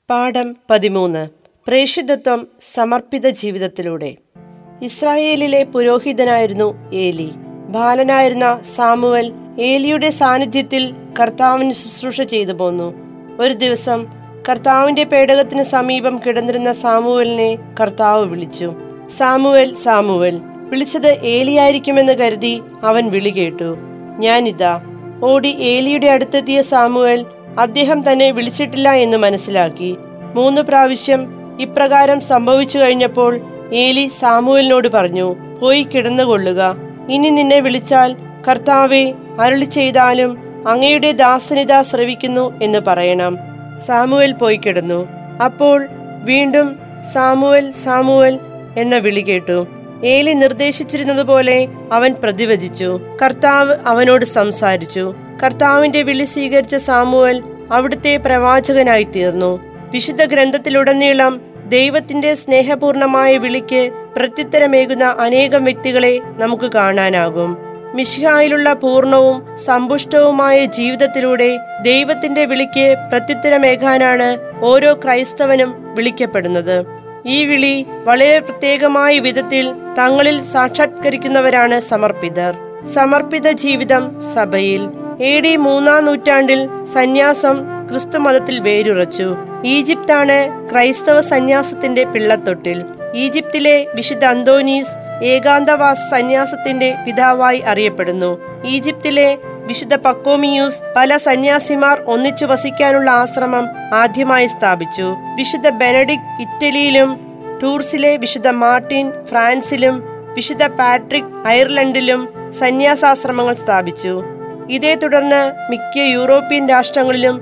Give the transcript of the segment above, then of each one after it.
പാഠം പതിമൂന്ന് പ്രേഷിതത്വം സമർപ്പിത ജീവിതത്തിലൂടെ ഇസ്രായേലിലെ പുരോഹിതനായിരുന്നു ഏലി ബാലനായിരുന്ന സാമുവൽ ഏലിയുടെ സാന്നിധ്യത്തിൽ കർത്താവിന് ശുശ്രൂഷ ചെയ്തു പോന്നു ഒരു ദിവസം കർത്താവിന്റെ പേടകത്തിന് സമീപം കിടന്നിരുന്ന സാമുവലിനെ കർത്താവ് വിളിച്ചു സാമുവൽ സാമുവൽ വിളിച്ചത് ഏലിയായിരിക്കുമെന്ന് കരുതി അവൻ വിളി കേട്ടു ഞാനിതാ ഓടി ഏലിയുടെ അടുത്തെത്തിയ സാമുവൽ അദ്ദേഹം തന്നെ വിളിച്ചിട്ടില്ല എന്ന് മനസ്സിലാക്കി മൂന്ന് പ്രാവശ്യം ഇപ്രകാരം സംഭവിച്ചു കഴിഞ്ഞപ്പോൾ ഏലി സാമുവലിനോട് പറഞ്ഞു പോയി കിടന്നുകൊള്ളുക ഇനി നിന്നെ വിളിച്ചാൽ കർത്താവെ അരുളി ചെയ്താലും അങ്ങയുടെ ദാസനിത ശ്രവിക്കുന്നു എന്ന് പറയണം സാമുവൽ പോയി കിടന്നു അപ്പോൾ വീണ്ടും സാമുവൽ സാമുവൽ എന്ന വിളി കേട്ടു ഏലി നിർദ്ദേശിച്ചിരുന്നതുപോലെ അവൻ പ്രതിവചിച്ചു കർത്താവ് അവനോട് സംസാരിച്ചു കർത്താവിന്റെ വിളി സ്വീകരിച്ച സാമുവൽ അവിടുത്തെ പ്രവാചകനായി തീർന്നു വിശുദ്ധ ഗ്രന്ഥത്തിലുടനീളം ദൈവത്തിന്റെ സ്നേഹപൂർണമായ വിളിക്ക് പ്രത്യുത്തരമേകുന്ന അനേകം വ്യക്തികളെ നമുക്ക് കാണാനാകും മിശിഹായിലുള്ള പൂർണ്ണവും സമ്പുഷ്ടവുമായ ജീവിതത്തിലൂടെ ദൈവത്തിന്റെ വിളിക്ക് പ്രത്യുത്തരമേകാനാണ് ഓരോ ക്രൈസ്തവനും വിളിക്കപ്പെടുന്നത് ഈ വിളി വളരെ പ്രത്യേകമായ വിധത്തിൽ തങ്ങളിൽ സാക്ഷാത്കരിക്കുന്നവരാണ് സമർപ്പിതർ സമർപ്പിത ജീവിതം സഭയിൽ എ ഡി മൂന്നാം നൂറ്റാണ്ടിൽ സന്യാസം ക്രിസ്തുമതത്തിൽ വേരുറച്ചു ഈജിപ്താണ് ക്രൈസ്തവ സന്യാസത്തിന്റെ പിള്ളത്തൊട്ടിൽ ഈജിപ്തിലെ വിശുദ്ധ അന്തോനീസ് ഏകാന്തവാസ സന്യാസത്തിന്റെ പിതാവായി അറിയപ്പെടുന്നു ഈജിപ്തിലെ വിശുദ്ധ പക്കോമിയൂസ് പല സന്യാസിമാർ ഒന്നിച്ചു വസിക്കാനുള്ള ആശ്രമം ആദ്യമായി സ്ഥാപിച്ചു വിശുദ്ധ ബെനഡിക് ഇറ്റലിയിലും ടൂർസിലെ വിശുദ്ധ മാർട്ടിൻ ഫ്രാൻസിലും വിശുദ്ധ പാട്രിക് അയർലൻഡിലും സന്യാസാശ്രമങ്ങൾ സ്ഥാപിച്ചു ഇതേ തുടർന്ന് മിക്ക യൂറോപ്യൻ രാഷ്ട്രങ്ങളിലും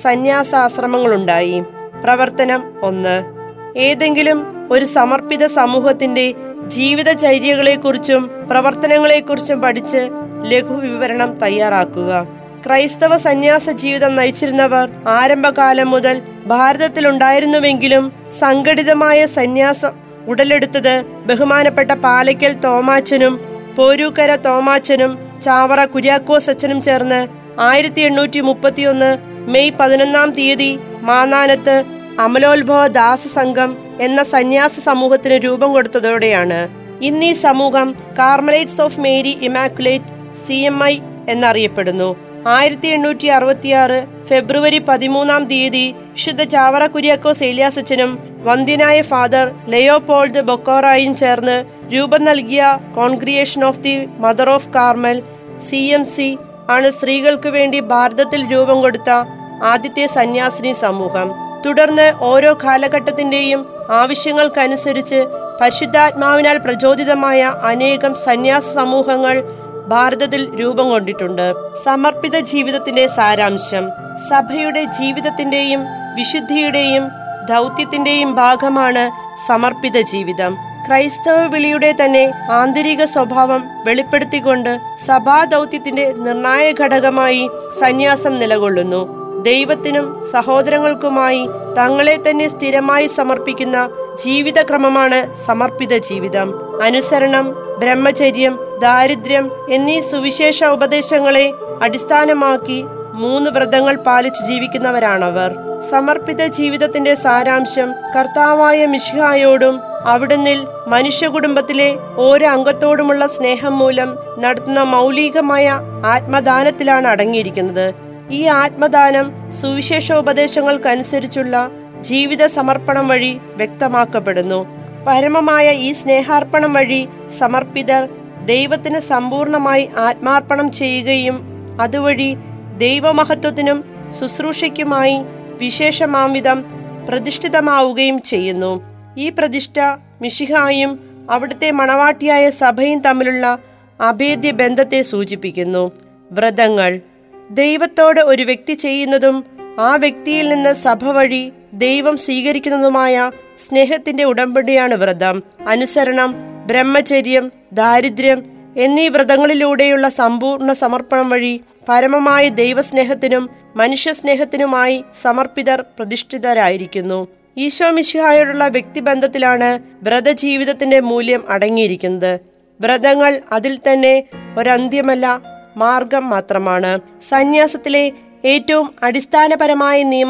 സന്യാസാശ്രമങ്ങളുണ്ടായി പ്രവർത്തനം ഒന്ന് ഏതെങ്കിലും ഒരു സമർപ്പിത സമൂഹത്തിന്റെ ജീവിതചര്യകളെക്കുറിച്ചും പ്രവർത്തനങ്ങളെക്കുറിച്ചും പഠിച്ച് ലഘുവിവരണം തയ്യാറാക്കുക ക്രൈസ്തവ സന്യാസ ജീവിതം നയിച്ചിരുന്നവർ ആരംഭകാലം മുതൽ ഭാരതത്തിലുണ്ടായിരുന്നുവെങ്കിലും സംഘടിതമായ സന്യാസം ഉടലെടുത്തത് ബഹുമാനപ്പെട്ട പാലയ്ക്കൽ തോമാച്ചനും പോരൂക്കര തോമാച്ചനും ചാവറ കുര്യാക്കോസ് അച്ഛനും ചേർന്ന് ആയിരത്തി എണ്ണൂറ്റി മുപ്പത്തിയൊന്ന് മെയ് പതിനൊന്നാം തീയതി മാന്നാനത്ത് അമലോത്ഭവ ദാസ സംഘം എന്ന സന്യാസ സമൂഹത്തിന് രൂപം കൊടുത്തതോടെയാണ് ഇന്ന് ഈ സമൂഹം Carmelites of Mary Immaculate C M I എന്നറിയപ്പെടുന്നു ആയിരത്തി എണ്ണൂറ്റി അറുപത്തിയാറ് ഫെബ്രുവരി പതിമൂന്നാം തീയതി വിശുദ്ധ ചാവറ കുര്യാക്കോസ് ഏലിയാസച്ചനും വന്ധ്യനായ ഫാദർ ലെയോപോൾഡ് ബൊക്കോറായും ചേർന്ന് രൂപം നൽകിയ congregation of the mother of Carmel C M C ആണ് സ്ത്രീകൾക്ക് വേണ്ടി ഭാരതത്തിൽ രൂപം കൊടുത്ത ആദ്യത്തെ സന്യാസിനി സമൂഹം തുടർന്ന് ഓരോ കാലഘട്ടത്തിന്റെയും ആവശ്യങ്ങൾക്കനുസരിച്ച് പരിശുദ്ധാത്മാവിനാൽ പ്രചോദിതമായ അനേകം സന്യാസ സമൂഹങ്ങൾ ഭാരതത്തിൽ രൂപം കൊണ്ടിട്ടുണ്ട് സമർപ്പിത ജീവിതത്തിന്റെ സാരാംശം സഭയുടെ ജീവിതത്തിന്റെയും വിശുദ്ധിയുടെയും ദൗത്യത്തിന്റെയും ഭാഗമാണ് സമർപ്പിത ജീവിതം ക്രൈസ്തവ വിളിയുടെ തന്നെ ആന്തരിക സ്വഭാവം വെളിപ്പെടുത്തിക്കൊണ്ട് സഭാ ദൗത്യത്തിന്റെ നിർണായക ഘടകമായി സന്യാസം നിലകൊള്ളുന്നു ദൈവത്തിനും സഹോദരങ്ങൾക്കുമായി തങ്ങളെ തന്നെ സ്ഥിരമായി സമർപ്പിക്കുന്ന ജീവിതക്രമമാണ് സമർപ്പിത ജീവിതം അനുസരണം ബ്രഹ്മചര്യം ദാരിദ്ര്യം എന്നീ സുവിശേഷ ഉപദേശങ്ങളെ അടിസ്ഥാനമാക്കി മൂന്ന് വ്രതങ്ങൾ പാലിച്ച് ജീവിക്കുന്നവരാണവർ സമർപ്പിത ജീവിതത്തിന്റെ സാരാംശം കർത്താവായ മിഷിഹായോടും അവിടുന്നിൽ മനുഷ്യ കുടുംബത്തിലെ ഓരോ അംഗത്തോടുമുള്ള സ്നേഹം മൂലം നടത്തുന്ന മൗലികമായ ആത്മദാനത്തിലാണ് അടങ്ങിയിരിക്കുന്നത് ഈ ആത്മദാനം സുവിശേഷോപദേശങ്ങൾക്കനുസരിച്ചുള്ള ജീവിത സമർപ്പണം വഴി വ്യക്തമാക്കപ്പെടുന്നു പരമമായ ഈ സ്നേഹാർപ്പണം വഴി സമർപ്പിതർ ദൈവത്തിന് സമ്പൂർണമായി ആത്മാർപ്പണം ചെയ്യുകയും അതുവഴി ദൈവമഹത്വത്തിനും ശുശ്രൂഷയ്ക്കുമായി വിശേഷമാംവിധം പ്രതിഷ്ഠിതമാവുകയും ചെയ്യുന്നു ഈ പ്രതിഷ്ഠ മിഷിഹായും അവിടുത്തെ മണവാട്ടിയായ സഭയും തമ്മിലുള്ള അഭേദ്യ ബന്ധത്തെ സൂചിപ്പിക്കുന്നു വ്രതങ്ങൾ ദൈവത്തോട് ഒരു വ്യക്തി ചെയ്യുന്നതും ആ വ്യക്തിയിൽ നിന്ന് സഭ വഴി ദൈവം സ്വീകരിക്കുന്നതുമായ സ്നേഹത്തിന്റെ ഉടമ്പടിയാണ് വ്രതം അനുസരണം ബ്രഹ്മചര്യം ദാരിദ്ര്യം എന്നീ വ്രതങ്ങളിലൂടെയുള്ള സമ്പൂർണ്ണ സമർപ്പണം വഴി പരമമായ ദൈവസ്നേഹത്തിനും മനുഷ്യസ്നേഹത്തിനുമായി സമർപ്പിതർ പ്രതിഷ്ഠിതരായിരിക്കുന്നു ഈശോ മിശിഹായോടുള്ള വ്യക്തിബന്ധത്തിലാണ് വ്രതജീവിതത്തിന്റെ മൂല്യം അടങ്ങിയിരിക്കുന്നത് വ്രതങ്ങൾ അതിൽ തന്നെ ഒരന്ത്യമല്ല മാർഗം മാത്രമാണ് സന്യാസത്തിലെ ഏറ്റവും അടിസ്ഥാനപരമായ നിയമം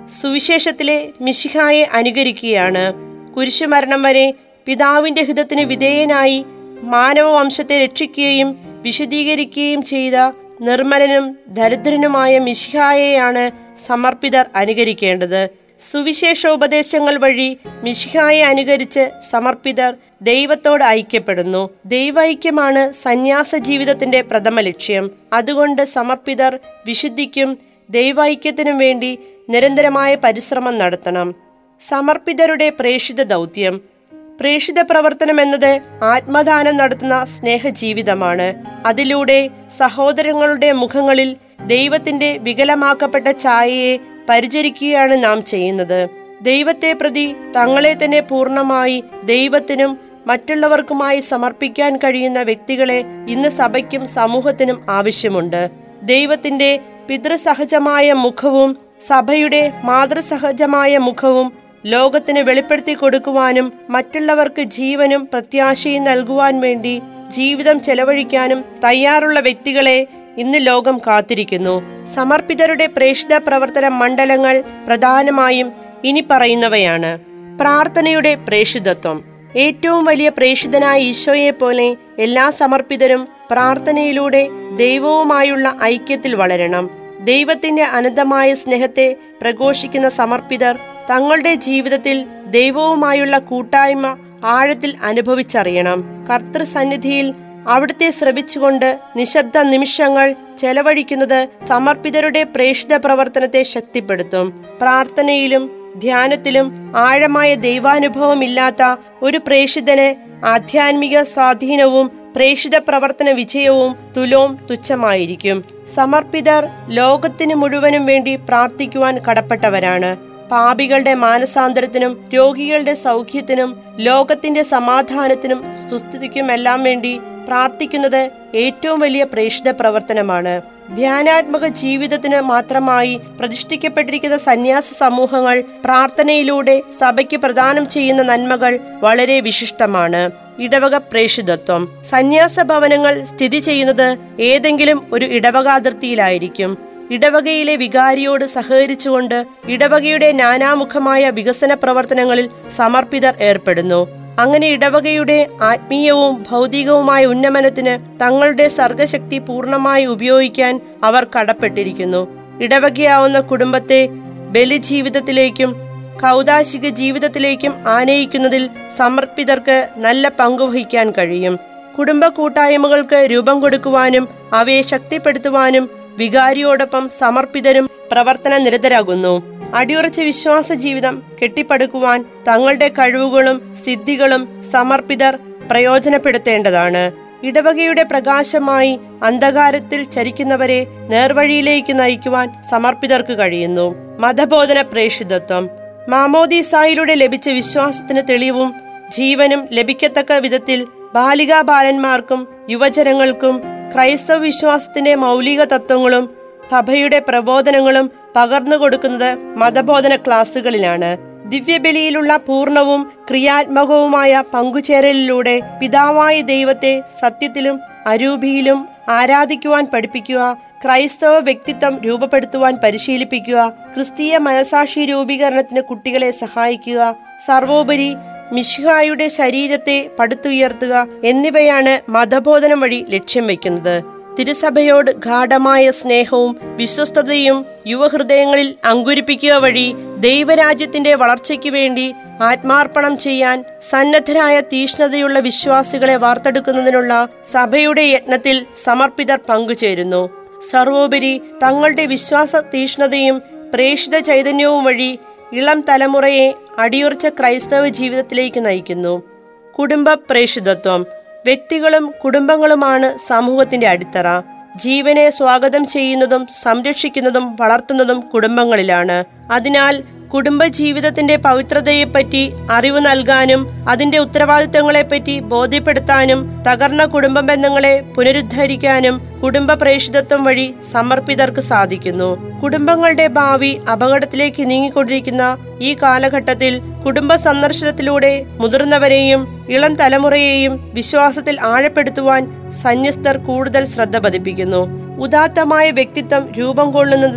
സുവിശേഷത്തിലെ മിശിഹായെ അനുകരിക്കുകയാണ് കുരിശുമരണം വരെ പിതാവിന്റെ ഹിതത്തിന് വിധേയനായി മാനവവംശത്തെ രക്ഷിക്കുകയും വിശദീകരിക്കുകയും ചെയ്ത നിർമ്മലനും ദരിദ്രനുമായ മിശിഹായെയാണ് സമർപ്പിതർ അനുകരിക്കേണ്ടത് സുവിശേഷോപദേശങ്ങൾ വഴി മിശിഹായെ അനുകരിച്ച് സമർപ്പിതർ ദൈവത്തോട് ഐക്യപ്പെടുന്നു ദൈവൈക്യമാണ് സന്യാസ ജീവിതത്തിന്റെ പ്രഥമ ലക്ഷ്യം അതുകൊണ്ട് സമർപ്പിതർ വിശുദ്ധിക്കും ദൈവൈക്യത്തിനും വേണ്ടി നിരന്തരമായ പരിശ്രമം നടത്തണം സമർപ്പിതരുടെ പ്രേഷിത ദൗത്യം പ്രേഷിത പ്രവർത്തനം എന്നത് ആത്മദാനം നടത്തുന്ന സ്നേഹജീവിതമാണ് അതിലൂടെ സഹോദരങ്ങളുടെ മുഖങ്ങളിൽ ദൈവത്തിന്റെ വികലമാക്കപ്പെട്ട ഛായയെ പരിചരിക്കുകയാണ് നാം ചെയ്യുന്നത് ദൈവത്തെ പ്രതി തങ്ങളെ തന്നെ പൂർണ്ണമായി ദൈവത്തിനും മറ്റുള്ളവർക്കുമായി സമർപ്പിക്കാൻ കഴിയുന്ന വ്യക്തികളെ ഇന്ന് സഭയ്ക്കും സമൂഹത്തിനും ആവശ്യമുണ്ട് ദൈവത്തിന്റെ പിതൃസഹജമായ മുഖവും സഭയുടെ മാതൃസഹജമായ മുഖവും ലോകത്തിന് വെളിപ്പെടുത്തി കൊടുക്കുവാനും മറ്റുള്ളവർക്ക് ജീവനും പ്രത്യാശയും നൽകുവാൻ വേണ്ടി ജീവിതം ചെലവഴിക്കാനും തയ്യാറുള്ള വ്യക്തികളെ ഇന്ന് ലോകം കാത്തിരിക്കുന്നു സമർപ്പിതരുടെ പ്രേക്ഷിത പ്രവർത്തന മണ്ഡലങ്ങൾ പ്രധാനമായും ഇനി പറയുന്നവയാണ് പ്രാർത്ഥനയുടെ പ്രേഷിതത്വം ഏറ്റവും വലിയ പ്രേഷിതനായ ഈശോയെ പോലെ എല്ലാ സമർപ്പിതരും പ്രാർത്ഥനയിലൂടെ ദൈവവുമായുള്ള ഐക്യത്തിൽ വളരണം ദൈവത്തിന്റെ അനന്തമായ സ്നേഹത്തെ പ്രഘോഷിക്കുന്ന സമർപ്പിതർ തങ്ങളുടെ ജീവിതത്തിൽ ദൈവവുമായുള്ള കൂട്ടായ്മ ആഴത്തിൽ അനുഭവിച്ചറിയണം കർത്തൃസന്നിധിയിൽ അവിടുത്തെ ശ്രവിച്ചുകൊണ്ട് നിശബ്ദ നിമിഷങ്ങൾ ചെലവഴിക്കുന്നത് സമർപ്പിതരുടെ പ്രേക്ഷിത പ്രവർത്തനത്തെ ശക്തിപ്പെടുത്തും പ്രാർത്ഥനയിലും ധ്യാനത്തിലും ആഴമായ ദൈവാനുഭവമില്ലാത്ത ഒരു പ്രേഷിതന് ആധ്യാത്മിക സ്വാധീനവും പ്രേഷിത പ്രവർത്തന വിജയവും തുലോം തുച്ഛമായിരിക്കും സമർപ്പിതർ ലോകത്തിന് മുഴുവനും വേണ്ടി പ്രാർത്ഥിക്കുവാൻ കടപ്പെട്ടവരാണ് പാപികളുടെ മാനസാന്തരത്തിനും രോഗികളുടെ സൗഖ്യത്തിനും ലോകത്തിന്റെ സമാധാനത്തിനും സുസ്ഥിതിക്കുമെല്ലാം വേണ്ടി പ്രാർത്ഥിക്കുന്നത് ഏറ്റവും വലിയ പ്രേക്ഷിത പ്രവർത്തനമാണ് ധ്യാനാത്മക ജീവിതത്തിന് മാത്രമായി പ്രതിഷ്ഠിക്കപ്പെട്ടിരിക്കുന്ന സന്യാസ സമൂഹങ്ങൾ പ്രാർത്ഥനയിലൂടെ സഭയ്ക്ക് പ്രദാനം ചെയ്യുന്ന നന്മകൾ വളരെ വിശിഷ്ടമാണ് ഇടവക പ്രേഷിതത്വം സന്യാസ ഭവനങ്ങൾ സ്ഥിതി ചെയ്യുന്നത് ഏതെങ്കിലും ഒരു ഇടവകാതിർത്തിയിലായിരിക്കും ഇടവകയിലെ വികാരിയോട് സഹകരിച്ചുകൊണ്ട് ഇടവകയുടെ നാനാമുഖമായ വികസന പ്രവർത്തനങ്ങളിൽ സമർപ്പിതർ ഏർപ്പെടുന്നു അങ്ങനെ ഇടവകയുടെ ആത്മീയവും ഭൗതികവുമായ ഉന്നമനത്തിന് തങ്ങളുടെ സർഗശക്തി പൂർണ്ണമായി ഉപയോഗിക്കാൻ അവർ കടപ്പെട്ടിരിക്കുന്നു ഇടവകയാവുന്ന കുടുംബത്തെ ബലിജീവിതത്തിലേക്കും കൗതാശിക ജീവിതത്തിലേക്കും ആനയിക്കുന്നതിൽ സമർപ്പിതർക്ക് നല്ല പങ്കുവഹിക്കാൻ കഴിയും കുടുംബ കൂട്ടായ്മകൾക്ക് രൂപം കൊടുക്കുവാനും അവയെ ശക്തിപ്പെടുത്തുവാനും വികാരിയോടൊപ്പം സമർപ്പിതരും പ്രവർത്തന നിരതരാകുന്നു അടിയുറച്ച വിശ്വാസ ജീവിതം കെട്ടിപ്പടുക്കുവാൻ തങ്ങളുടെ കഴിവുകളും സിദ്ധികളും സമർപ്പിതർ പ്രയോജനപ്പെടുത്തേണ്ടതാണ് ഇടവകയുടെ പ്രകാശമായി അന്ധകാരത്തിൽ ചരിക്കുന്നവരെ നേർവഴിയിലേക്ക് നയിക്കുവാൻ സമർപ്പിതർക്ക് കഴിയുന്നു മതബോധന പ്രേഷിതത്വം മാമോദീസായിലൂടെ ലഭിച്ച വിശ്വാസത്തിന് തെളിവും ജീവനും ലഭിക്കത്തക്ക വിധത്തിൽ ബാലികാ ബാലന്മാർക്കും യുവജനങ്ങൾക്കും ക്രൈസ്തവ വിശ്വാസത്തിന്റെ മൗലിക തത്വങ്ങളും സഭയുടെ പ്രബോധനങ്ങളും പകർന്നു കൊടുക്കുന്നത് മതബോധന ക്ലാസുകളിലാണ് ദിവ്യബലിയിലുള്ള പൂർണ്ണവും ക്രിയാത്മകവുമായ പങ്കുചേരലിലൂടെ പിതാവായ ദൈവത്തെ സത്യത്തിലും അരൂപിയിലും ആരാധിക്കുവാൻ പഠിപ്പിക്കുക ക്രൈസ്തവ വ്യക്തിത്വം രൂപപ്പെടുത്തുവാൻ പരിശീലിപ്പിക്കുക ക്രിസ്തീയ മനസാക്ഷി രൂപീകരണത്തിന് കുട്ടികളെ സഹായിക്കുക സർവോപരി മിഷിഹായുടെ ശരീരത്തെ പടുത്തുയർത്തുക എന്നിവയാണ് മതബോധനം വഴി ലക്ഷ്യം വയ്ക്കുന്നത് തിരുസഭയോട് ഗാഠമായ സ്നേഹവും വിശ്വസ്തതയും യുവഹൃദയങ്ങളിൽ അങ്കുരിപ്പിക്കുക വഴി ദൈവരാജ്യത്തിന്റെ വളർച്ചയ്ക്ക് വേണ്ടി ആത്മാർപ്പണം ചെയ്യാൻ സന്നദ്ധരായ തീഷ്ണതയുള്ള വിശ്വാസികളെ വാർത്തെടുക്കുന്നതിനുള്ള സഭയുടെ യത്നത്തിൽ സമർപ്പിതർ പങ്കുചേരുന്നു സർവോപരി തങ്ങളുടെ വിശ്വാസ തീഷ്ണതയും പ്രേഷിത ചൈതന്യവും വഴി ഇളം തലമുറയെ അടിയുറച്ച ക്രൈസ്തവ ജീവിതത്തിലേക്ക് നയിക്കുന്നു കുടുംബ പ്രേഷിതത്വം വ്യക്തികളും കുടുംബങ്ങളുമാണ് സമൂഹത്തിന്റെ അടിത്തറ ജീവനെ സ്വാഗതം ചെയ്യുന്നതും സംരക്ഷിക്കുന്നതും വളർത്തുന്നതും കുടുംബങ്ങളിലാണ് അതിനാൽ കുടുംബജീവിതത്തിന്റെ പവിത്രതയെപ്പറ്റി അറിവ് നൽകാനും അതിന്റെ ഉത്തരവാദിത്തങ്ങളെപ്പറ്റി ബോധ്യപ്പെടുത്താനും തകർന്ന കുടുംബ ബന്ധങ്ങളെ പുനരുദ്ധരിക്കാനും കുടുംബ പ്രേഷിതത്വം വഴി സമർപ്പിതർക്ക് സാധിക്കുന്നു കുടുംബങ്ങളുടെ ഭാവി അപകടത്തിലേക്ക് നീങ്ങിക്കൊണ്ടിരിക്കുന്ന ഈ കാലഘട്ടത്തിൽ കുടുംബ സന്ദർശനത്തിലൂടെ മുതിർന്നവരെയും ഇളം തലമുറയെയും വിശ്വാസത്തിൽ ആഴപ്പെടുത്തുവാൻ സന്യസ്തർ കൂടുതൽ ശ്രദ്ധ പതിപ്പിക്കുന്നു ഉദാത്തമായ വ്യക്തിത്വം രൂപം കൊള്ളുന്നത്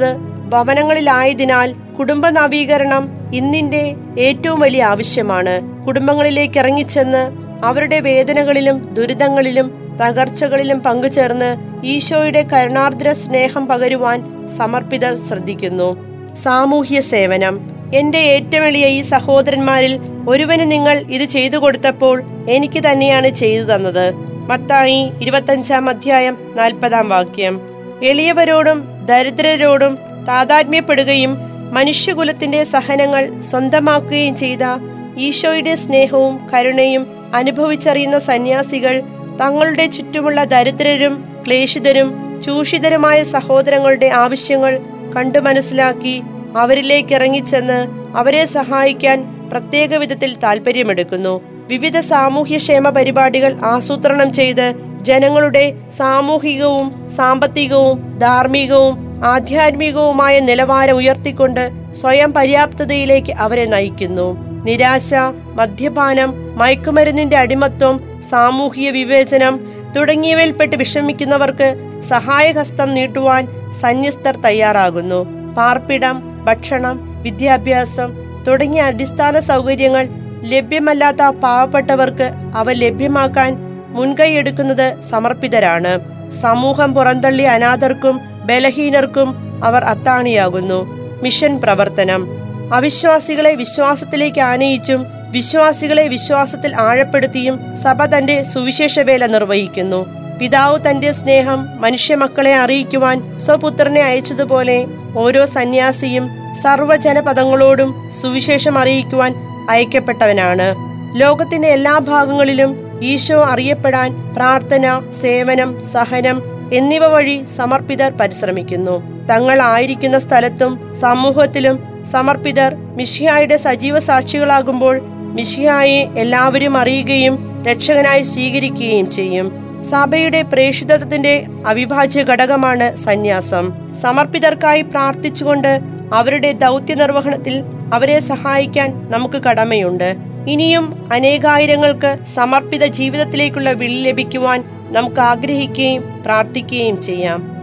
ഭവനങ്ങളിലായതിനാൽ കുടുംബ നവീകരണം ഇന്നിന്റെ ഏറ്റവും വലിയ ആവശ്യമാണ് കുടുംബങ്ങളിലേക്ക് ഇറങ്ങിച്ചെന്ന് അവരുടെ വേദനകളിലും ദുരിതങ്ങളിലും തകർച്ചകളിലും പങ്കുചേർന്ന് ഈശോയുടെ കരുണാർദ്ര സ്നേഹം പകരുവാൻ സമർപ്പിതർ ശ്രദ്ധിക്കുന്നു സാമൂഹ്യ സേവനം എന്റെ ഏറ്റവും എളിയ ഈ സഹോദരന്മാരിൽ ഒരുവന് നിങ്ങൾ ഇത് ചെയ്തു കൊടുത്തപ്പോൾ എനിക്ക് തന്നെയാണ് ചെയ്തു തന്നത് മത്തായി ഇരുപത്തഞ്ചാം അധ്യായം നാൽപ്പതാം വാക്യം എളിയവരോടും ദരിദ്രരോടും താതാത്മ്യപ്പെടുകയും മനുഷ്യകുലത്തിന്റെ സഹനങ്ങൾ സ്വന്തമാക്കുകയും ചെയ്ത ഈശോയുടെ സ്നേഹവും കരുണയും അനുഭവിച്ചറിയുന്ന സന്യാസികൾ തങ്ങളുടെ ചുറ്റുമുള്ള ദരിദ്രരും ക്ലേശിതരും ചൂഷിതരുമായ സഹോദരങ്ങളുടെ ആവശ്യങ്ങൾ കണ്ടു മനസ്സിലാക്കി അവരിലേക്ക് ഇറങ്ങിച്ചെന്ന് അവരെ സഹായിക്കാൻ പ്രത്യേക വിധത്തിൽ താല്പര്യമെടുക്കുന്നു വിവിധ സാമൂഹ്യക്ഷേമ പരിപാടികൾ ആസൂത്രണം ചെയ്ത് ജനങ്ങളുടെ സാമൂഹികവും സാമ്പത്തികവും ധാർമ്മികവും ആധ്യാത്മികവുമായ നിലവാരം ഉയർത്തിക്കൊണ്ട് സ്വയം പര്യാപ്തതയിലേക്ക് അവരെ നയിക്കുന്നു നിരാശ മദ്യപാനം മയക്കുമരുന്നിന്റെ അടിമത്വം സാമൂഹിക വിവേചനം തുടങ്ങിയവയിൽപ്പെട്ട് വിഷമിക്കുന്നവർക്ക് സഹായഹസ്തം നീട്ടുവാൻ സന്യസ്തർ തയ്യാറാകുന്നു പാർപ്പിടം ഭക്ഷണം വിദ്യാഭ്യാസം തുടങ്ങിയ അടിസ്ഥാന സൗകര്യങ്ങൾ ലഭ്യമല്ലാത്ത പാവപ്പെട്ടവർക്ക് അവ ലഭ്യമാക്കാൻ മുൻകൈയെടുക്കുന്നത് സമർപ്പിതരാണ് സമൂഹം പുറന്തള്ളിയ അനാഥർക്കും ബലഹീനർക്കും അവർ അത്താണിയാകുന്നു മിഷൻ പ്രവർത്തനം അവിശ്വാസികളെ വിശ്വാസത്തിലേക്ക് ആനയിച്ചും വിശ്വാസികളെ വിശ്വാസത്തിൽ ആഴപ്പെടുത്തിയും സഭ തന്റെ സുവിശേഷ വേല നിർവഹിക്കുന്നു പിതാവ് തന്റെ സ്നേഹം മനുഷ്യമക്കളെ അറിയിക്കുവാൻ സ്വപുത്രനെ അയച്ചതുപോലെ ഓരോ സന്യാസിയും സർവ്വജനപദങ്ങളോടും സുവിശേഷം അറിയിക്കുവാൻ അയക്കപ്പെട്ടവനാണ് ലോകത്തിന്റെ എല്ലാ ഭാഗങ്ങളിലും ഈശോ അറിയപ്പെടാൻ പ്രാർത്ഥന സേവനം സഹനം എന്നിവ വഴി സമർപ്പിതർ പരിശ്രമിക്കുന്നു തങ്ങൾ ആയിരിക്കുന്ന സ്ഥലത്തും സമൂഹത്തിലും സമർപ്പിതർ മിഷിഹായുടെ സജീവ സാക്ഷികളാകുമ്പോൾ മിഷിഹായെ എല്ലാവരും അറിയുകയും രക്ഷകനായി സ്വീകരിക്കുകയും ചെയ്യും സഭയുടെ പ്രേഷിതത്വത്തിന്റെ അവിഭാജ്യ ഘടകമാണ് സന്യാസം സമർപ്പിതർക്കായി പ്രാർത്ഥിച്ചുകൊണ്ട് അവരുടെ ദൗത്യ നിർവഹണത്തിൽ അവരെ സഹായിക്കാൻ നമുക്ക് കടമയുണ്ട് ഇനിയും അനേകായിരങ്ങൾക്ക് സമർപ്പിത ജീവിതത്തിലേക്കുള്ള വിളി ലഭിക്കുവാൻ നമുക്ക് ആഗ്രഹിക്കുകയും പ്രാർത്ഥിക്കുകയും ചെയ്യാം